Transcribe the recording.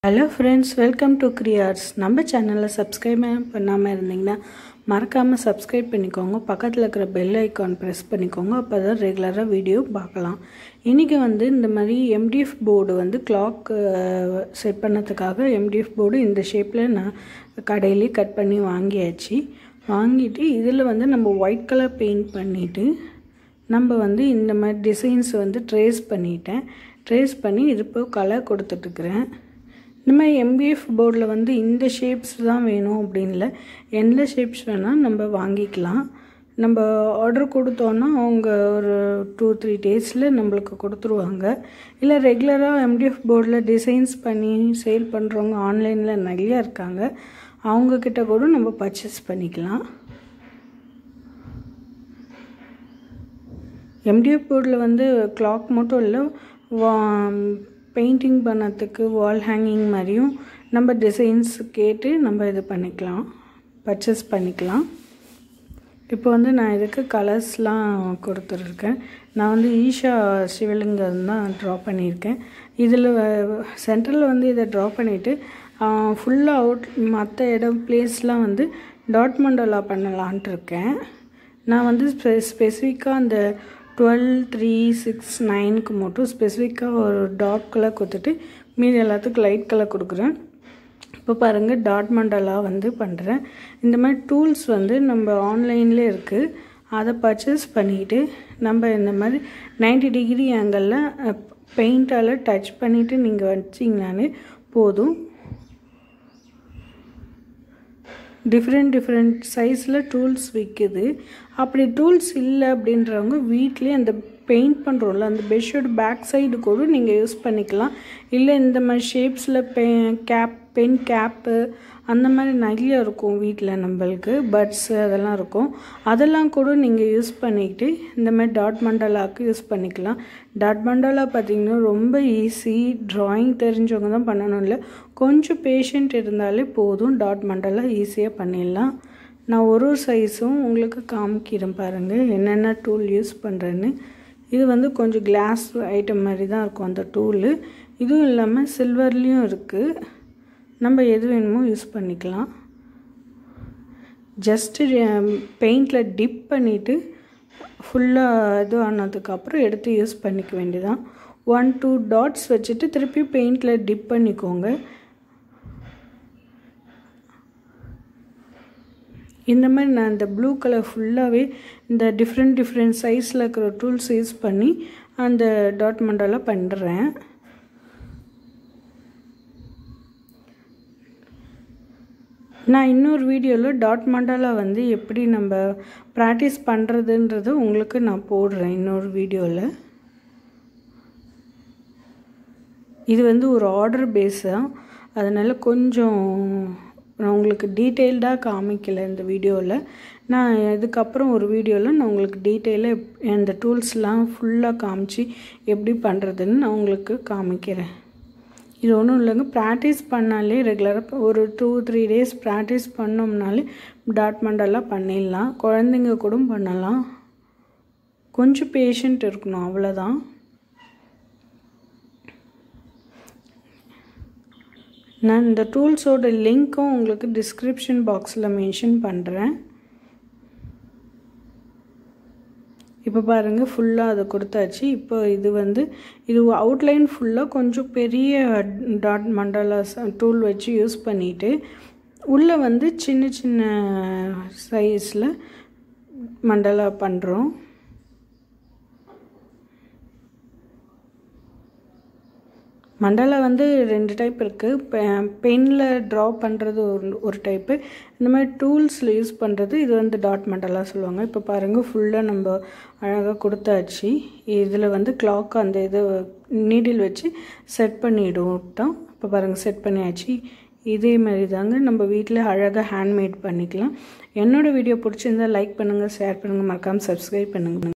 hello friends welcome to கிரியார்ஸ் நம்ம சேனலில் சப்ஸ்கிரைப் பண்ணாமல் இருந்தீங்கன்னா மறக்காமல் சப்ஸ்கிரைப் பண்ணிக்கோங்க பக்கத்தில் இருக்கிற பெல் ஐக்கான் ப்ரெஸ் பண்ணிக்கோங்க அப்போ தான் ரெகுலராக வீடியோ பார்க்கலாம் இன்றைக்கி வந்து இந்த மாதிரி எம்டிஎஃப் போர்டு வந்து கிளாக் செட் பண்ணதுக்காக எம்டிஎஃப் போர்டு இந்த ஷேப்பில் நான் கடையிலே கட் பண்ணி வாங்கியாச்சு வாங்கிட்டு இதில் வந்து நம்ம ஒயிட் கலர் பெயிண்ட் பண்ணிவிட்டு நம்ம வந்து இந்த மாதிரி டிசைன்ஸ் வந்து ட்ரேஸ் பண்ணிட்டேன் ட்ரேஸ் பண்ணி இது இப்போ கலர் கொடுத்துட்ருக்குறேன் இந்த மாதிரி எம்பிஎஃப் போர்டில் வந்து இந்த ஷேப்ஸ் தான் வேணும் அப்படின்னு இல்லை எந்த ஷேப்ஸ் வேணால் நம்ம வாங்கிக்கலாம் நம்ம ஆர்டர் கொடுத்தோன்னா அவங்க ஒரு டூ த்ரீ டேஸில் நம்மளுக்கு கொடுத்துருவாங்க இல்லை ரெகுலராக எம்டிஎஃப் போர்டில் டிசைன்ஸ் பண்ணி சேல் பண்ணுறவங்க ஆன்லைனில் நிறையா இருக்காங்க அவங்கக்கிட்ட கூட நம்ம பர்ச்சேஸ் பண்ணிக்கலாம் எம்டிஎஃப் போர்டில் வந்து கிளாக் மட்டும் இல்லை வா பெயிண்டிங் பண்ணதுக்கு வால் ஹேங்கிங் மாதிரியும் நம்ம டிசைன்ஸ் கேட்டு நம்ம இது பண்ணிக்கலாம் பர்ச்சேஸ் பண்ணிக்கலாம் இப்போ வந்து நான் இதுக்கு கலர்ஸ்லாம் கொடுத்துருக்கேன் நான் வந்து ஈஷா சிவலிங்கம் தான் ட்ரா பண்ணியிருக்கேன் இதில் சென்டரில் வந்து இதை ட்ரா பண்ணிவிட்டு ஃபுல்லாக அவுட் மற்ற இடம் பிளேஸ்லாம் வந்து டாட் மண்டோலா பண்ணலான்ட்டு இருக்கேன் நான் வந்து ஸ்பெ ஸ்பெசிஃபிக்காக அந்த டுவெல் த்ரீ சிக்ஸ் நைனுக்கு மட்டும் ஸ்பெசிஃபிக்காக ஒரு டாட் கலர் கொடுத்துட்டு மீதி எல்லாத்துக்கும் லைட் கலர் கொடுக்குறேன் இப்போ பாருங்கள் டாட் மண்டலா வந்து பண்ணுறேன் இந்த மாதிரி டூல்ஸ் வந்து நம்ம ஆன்லைன்லேயே இருக்குது அதை பர்ச்சேஸ் பண்ணிவிட்டு நம்ம இந்த மாதிரி நைன்டி டிகிரி ஆங்கிளில் பெயிண்டால் டச் பண்ணிவிட்டு நீங்கள் வச்சிங்கனாலே போதும் டிஃப்ரெண்ட் டிஃப்ரெண்ட் சைஸில் டூல்ஸ் விற்குது அப்படி டூல்ஸ் இல்லை அப்படின்றவங்க வீட்லேயே அந்த பெயிண்ட் பண்ணுறோம்ல அந்த பெட்ஷீட் பேக் சைடு கூட நீங்கள் யூஸ் பண்ணிக்கலாம் இல்லை இந்த மாதிரி ஷேப்ஸில் பெ கேப் பென் கேப்பு அந்த மாதிரி நிறைய இருக்கும் வீட்டில் நம்மளுக்கு பட்ஸு அதெல்லாம் இருக்கும் அதெல்லாம் கூட நீங்கள் யூஸ் பண்ணிக்கிட்டு இந்த மாதிரி டாட் மண்டலாவுக்கு யூஸ் பண்ணிக்கலாம் டாட் மண்டலா பார்த்திங்கன்னா ரொம்ப ஈஸி ட்ராயிங் தெரிஞ்சவங்க தான் பண்ணணும் இல்லை கொஞ்சம் பேஷண்ட் இருந்தாலே போதும் டாட் மண்டலா ஈஸியாக பண்ணிடலாம் நான் ஒரு ஒரு சைஸும் உங்களுக்கு காமிக்கிறேன் பாருங்கள் என்னென்ன டூல் யூஸ் பண்ணுறேன்னு இது வந்து கொஞ்சம் கிளாஸ் ஐட்டம் மாதிரி தான் இருக்கும் அந்த டூலு இதுவும் இல்லாமல் சில்வர்லேயும் இருக்குது நம்ம எது வேணுமோ யூஸ் பண்ணிக்கலாம் ஜஸ்ட்டு பெயிண்டில் டிப் பண்ணிவிட்டு ஃபுல்லாக இது ஆனதுக்கப்புறம் எடுத்து யூஸ் பண்ணிக்க வேண்டியதான் ஒன் டூ டாட்ஸ் வச்சுட்டு திருப்பி பெயிண்டில் டிப் பண்ணிக்கோங்க இந்த மாதிரி நான் இந்த ப்ளூ கலர் ஃபுல்லாகவே இந்த டிஃப்ரெண்ட் டிஃப்ரெண்ட் சைஸில் இருக்கிற டூல்ஸ் யூஸ் பண்ணி அந்த டாட் மண்டலா பண்ணுறேன் நான் இன்னொரு வீடியோவில் டாட் மண்டாலா வந்து எப்படி நம்ம ப்ராக்டிஸ் பண்ணுறதுன்றது உங்களுக்கு நான் போடுறேன் இன்னொரு வீடியோவில் இது வந்து ஒரு ஆர்டர் பேஸ் தான் அதனால் கொஞ்சம் நான் உங்களுக்கு டீட்டெயில்டாக காமிக்கலை இந்த வீடியோவில் நான் இதுக்கப்புறம் ஒரு வீடியோவில் நான் உங்களுக்கு டீட்டெயிலாக இந்த டூல்ஸ்லாம் ஃபுல்லாக காமிச்சு எப்படி பண்ணுறதுன்னு நான் உங்களுக்கு காமிக்கிறேன் இது ஒன்றும் இல்லைங்க ப்ராக்டிஸ் பண்ணாலே ரெகுலராக ஒரு டூ த்ரீ டேஸ் ப்ராக்டிஸ் பண்ணோம்னாலே டாட் மண்டெல்லாம் பண்ணிடலாம் குழந்தைங்க கூட பண்ணலாம் கொஞ்சம் பேஷண்ட் இருக்கணும் அவ்வளோதான் நான் இந்த டூல்ஸோட லிங்க்கும் உங்களுக்கு டிஸ்கிரிப்ஷன் பாக்ஸில் மென்ஷன் பண்ணுறேன் இப்போ பாருங்கள் ஃபுல்லாக அதை கொடுத்தாச்சு இப்போ இது வந்து இது அவுட்லைன் ஃபுல்லாக கொஞ்சம் பெரிய டாட் மண்டாலாஸ் டூல் வச்சு யூஸ் பண்ணிவிட்டு உள்ளே வந்து சின்ன சின்ன சைஸில் மண்டலா பண்ணுறோம் மண்டலா வந்து ரெண்டு டைப் இருக்குது பெனில் ட்ரா பண்ணுறது ஒரு ஒரு டைப்பு இந்த மாதிரி டூல்ஸில் யூஸ் பண்ணுறது இது வந்து டாட் மண்டலா சொல்லுவாங்க இப்போ பாருங்கள் ஃபுல்லாக நம்ம அழகாக கொடுத்தாச்சு இதில் வந்து கிளாக் அந்த இதை நீடில் வச்சு செட் பண்ணிவிட்டோம் இப்போ பாருங்கள் செட் பண்ணியாச்சு இதே மாதிரி தாங்க நம்ம வீட்டில் அழகாக ஹேண்ட்மேட் பண்ணிக்கலாம் என்னோடய வீடியோ பிடிச்சிருந்தால் லைக் பண்ணுங்கள் ஷேர் பண்ணுங்கள் மறக்காமல் சப்ஸ்கிரைப் பண்ணுங்கள்